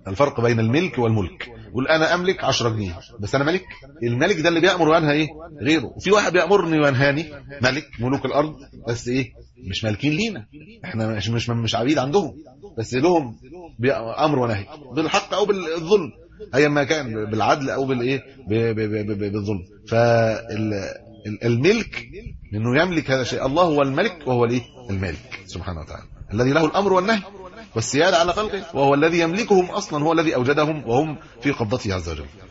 الفرق بين الملك والملك يقول انا املك 10 جنيه بس انا ملك الملك ده اللي بيامر وينهى ايه غيره وفي واحد بيامرني وينهاني ملك ملوك الارض بس ايه مش مالكين لينا احنا مش مش مش عبيد عندهم بس لهم امر ونهي بالحق او بالظلم ايا ما كان بالعدل او بالايه بالظلم فالملك لانه يملك هذا الشيء الله هو الملك وهو الايه المالك سبحانه وتعالى الذي له الامر والنهي والسيادة على خلقه وهو الذي يملكهم أصلا هو الذي أوجدهم وهم في قبضته عز وجل